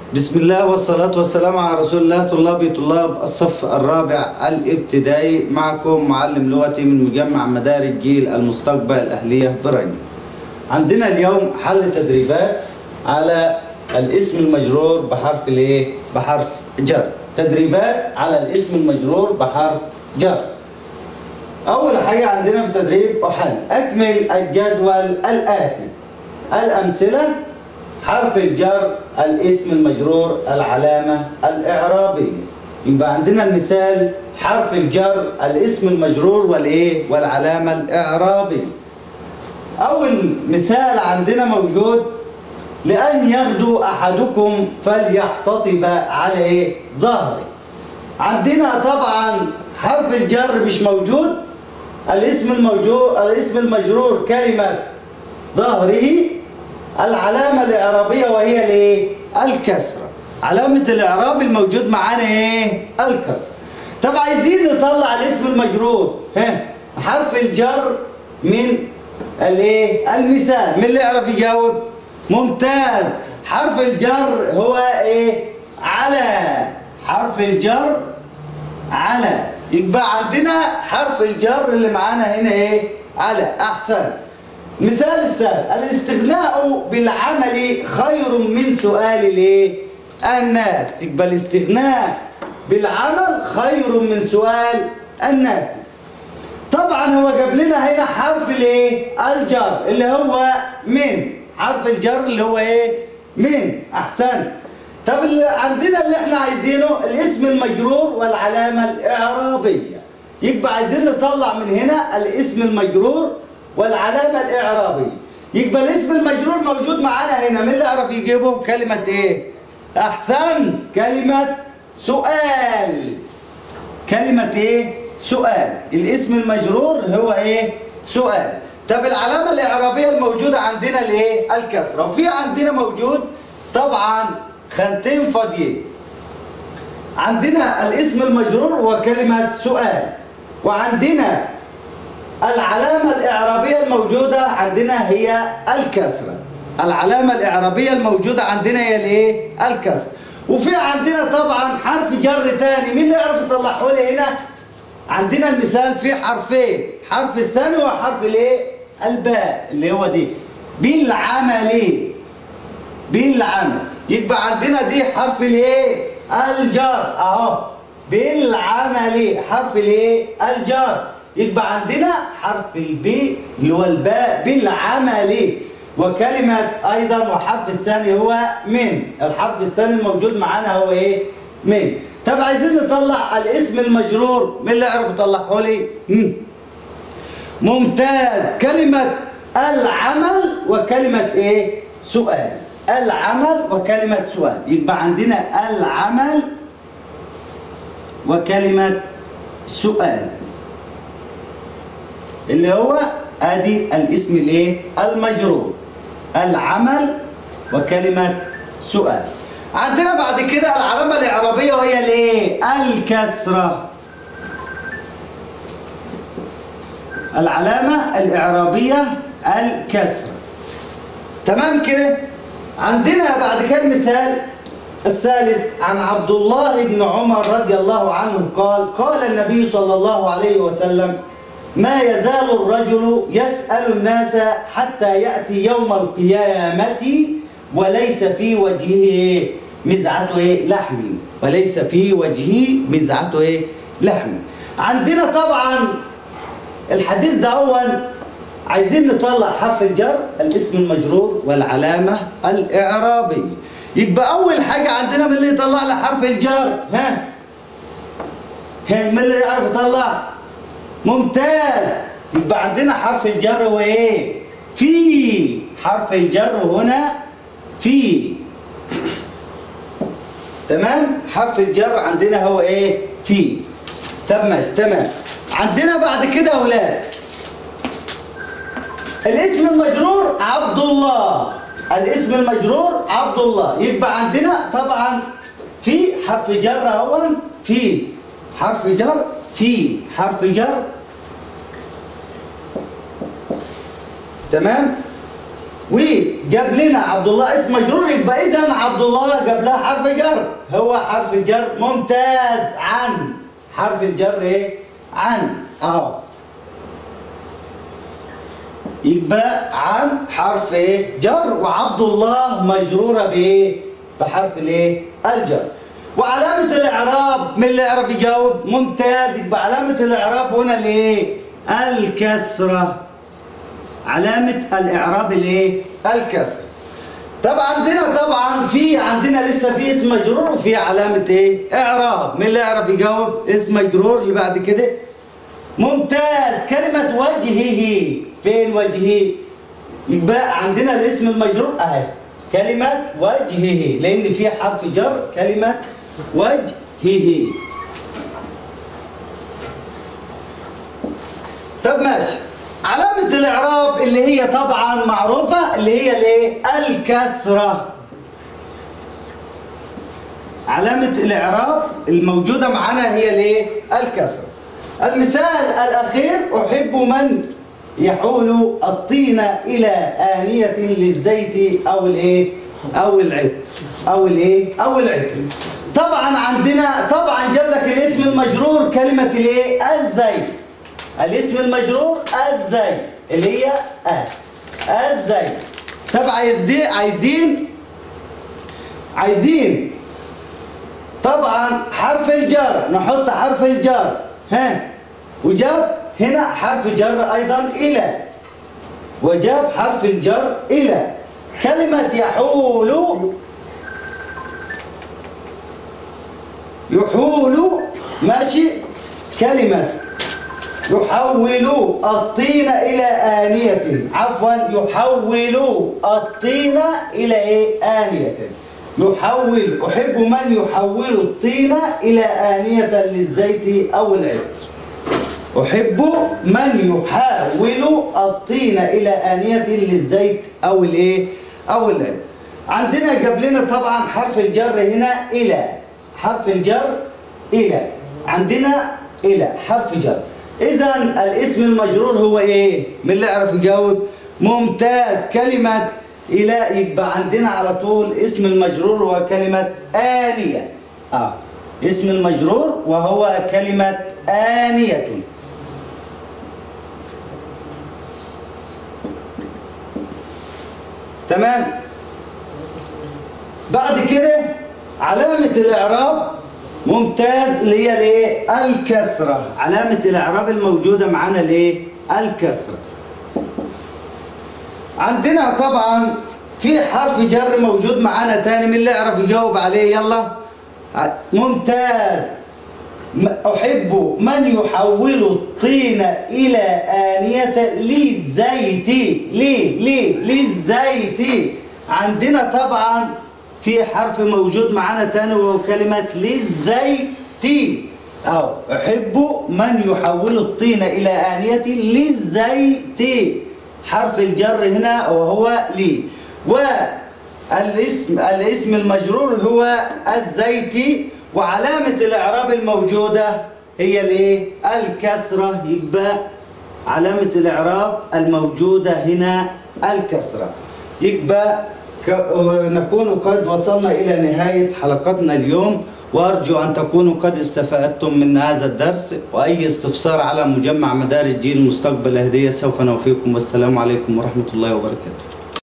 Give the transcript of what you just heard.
بسم الله والصلاة والسلام على رسول الله طلابي طلاب الصف الرابع الابتدائي معكم معلم لغتي من مجمع مدارج جيل المستقبل الأهلية برني عندنا اليوم حل تدريبات على الاسم المجرور بحرف الايه؟ بحرف جر تدريبات على الاسم المجرور بحرف جر أول حاجة عندنا في تدريب أحل أكمل الجدول الآتي الأمثلة حرف الجر الاسم المجرور العلامة الإعرابية يبقى عندنا المثال حرف الجر الاسم المجرور والإيه والعلامة الإعرابية أول مثال عندنا موجود لأن يغدو أحدكم فليحتطب على إيه ظهره عندنا طبعا حرف الجر مش موجود الاسم الموجود الاسم المجرور كلمة ظهره العلامة الإعرابية وهي الايه؟ الكسرة علامة الإعراب الموجود معانا ايه؟ الكسرة طب عايزين نطلع الاسم المجرور ها حرف الجر من الايه؟ المثال مين اللي يعرف يجاوب؟ ممتاز حرف الجر هو ايه؟ على حرف الجر على يبقى عندنا حرف الجر اللي معانا هنا ايه؟ على احسن مثال الثالث الاستغناء بالعمل خير من سؤال الايه؟ الناس يبقى الاستغناء بالعمل خير من سؤال الناس طبعا هو جاب لنا هنا حرف الايه؟ الجر اللي هو من حرف الجر اللي هو ايه؟ من احسن طب اللي عندنا اللي احنا عايزينه الاسم المجرور والعلامه الاعرابيه يبقى عايزين نطلع من هنا الاسم المجرور والعلامة الإعرابية يبقى الاسم المجرور موجود معانا هنا مين اللي يعرف يجيبه كلمة إيه أحسن كلمة سؤال كلمة إيه سؤال الاسم المجرور هو إيه سؤال طب العلامة الإعرابية الموجودة عندنا الإيه الكسرة وفي عندنا موجود طبعا خانتين فاضيين عندنا الاسم المجرور وكلمة سؤال وعندنا العلامة الإعرابية الموجودة عندنا هي الكسرة العلامة الإعرابية الموجودة عندنا هي الايه؟ الكسرة وفي عندنا طبعا حرف جر تاني مين اللي يعرف يطلعه لي هنا؟ عندنا المثال فيه حرفين حرف الثاني وحرف الايه؟ الباء اللي هو دي بالعمل بالعمل يبقى عندنا دي حرف الايه؟ الجر اهو بالعمل حرف الايه؟ الجر يبقى عندنا حرف الب اللي هو الباء بالعمل وكلمة أيضا وحرف الثاني هو من الحرف الثاني الموجود معانا هو إيه؟ من طب عايزين نطلع الاسم المجرور مين اللي يعرف يطلعه لي؟ ممتاز كلمة العمل وكلمة إيه؟ سؤال العمل وكلمة سؤال يبقى عندنا العمل وكلمة سؤال اللي هو ادي الاسم الايه المجرور العمل وكلمه سؤال عندنا بعد كده العلامه الاعرابيه وهي الايه الكسره العلامه الاعرابيه الكسره تمام كده عندنا بعد كده المثال الثالث عن عبد الله بن عمر رضي الله عنه قال قال النبي صلى الله عليه وسلم ما يزال الرجل يسأل الناس حتى يأتي يوم القيامة وليس في وجهه مزعته لحم وليس في وجهه مزعته لحم عندنا طبعا الحديث ده أول عايزين نطلع حرف الجر الاسم المجرور والعلامة الإعرابية يبقى أول حاجة عندنا من اللي يطلع لي حرف الجر ها ها من اللي يعرف يطلع ممتاز يبقى عندنا حرف الجر هو ايه في حرف الجر هنا في تمام حرف الجر عندنا هو ايه في طب ماشي تمام عندنا بعد كده يا اولاد الاسم المجرور عبد الله الاسم المجرور عبد الله يبقى عندنا طبعا في حرف جر اهو في حرف جر في حرف جر تمام وجاب لنا عبد الله اسم مجرور يبقى اذا عبد الله جاب لها حرف جر هو حرف الجر ممتاز عن حرف الجر ايه عن اهو يبقى عن حرف ايه جر وعبد الله مجروره بايه بحرف الايه الجر وعلامة الإعراب من اللي يعرف يجاوب ممتاز يبقى علامة الإعراب هنا الإيه؟ الكسرة علامة الإعراب الإيه؟ الكسرة طب عندنا طبعا في عندنا لسه في اسم مجرور وفي علامة إيه؟ إعراب من اللي يعرف يجاوب اسم مجرور اللي بعد كده ممتاز كلمة وجهه فين وجهه؟ يبقى عندنا الاسم المجرور أهي كلمة وجهه لأن في حرف جر كلمة وجهه طب ماشي علامة الإعراب اللي هي طبعا معروفة اللي هي الايه؟ الكسرة علامة الإعراب الموجودة معانا هي الايه؟ الكسرة المثال الأخير أحب من يحول الطين إلى آنية للزيت أو الإيه؟ أو العطر أو الإيه؟ أو العطر طبعا عندنا طبعا جاب لك الاسم المجرور كلمة الإيه؟ الزيت الاسم المجرور الزيت اللي هي أ الزيت طب عايزين عايزين عايزين طبعا حرف الجر نحط حرف الجر ها وجاب هنا حرف جر ايضا الى وجاب حرف الجر الى كلمة يحول يحول ماشي كلمة يحول الطين إلى آنية عفوا يحول الطين إلى إيه؟ آنية يحول أحب من يحول الطين إلى آنية للزيت أو العطر أحب من يحاول الطين إلى آنية للزيت أو الإيه؟ أو العطر عندنا جاب لنا طبعا حرف الجر هنا إلى حرف الجر إلى عندنا إلى حرف جر إذا الاسم المجرور هو إيه؟ من اللي يعرف يجاوب؟ ممتاز كلمة إلى يبقى عندنا على طول اسم المجرور هو كلمة آنية آه اسم المجرور وهو كلمة آنية تمام بعد كده علامة الإعراب ممتاز اللي هي الايه؟ الكسرة علامة الإعراب الموجودة معانا الايه؟ الكسرة عندنا طبعا في حرف جر موجود معانا تاني من اللي يعرف يجاوب عليه يلا ممتاز أحب من يحول الطين إلى آنية للزيت ليه ليه للزيت عندنا طبعا في حرف موجود معانا تاني وهو كلمة للزيت أو أحب من يحول الطين إلى آنية للزيت حرف الجر هنا وهو لي والاسم الاسم المجرور هو الزيت وعلامة الإعراب الموجودة هي الايه؟ الكسرة يبقى علامة الإعراب الموجودة هنا الكسرة يبقى نكون قد وصلنا إلى نهاية حلقتنا اليوم وأرجو أن تكونوا قد استفدتم من هذا الدرس وأي استفسار على مجمع مدارس جيل المستقبل الهدية سوف نوفيكم والسلام عليكم ورحمة الله وبركاته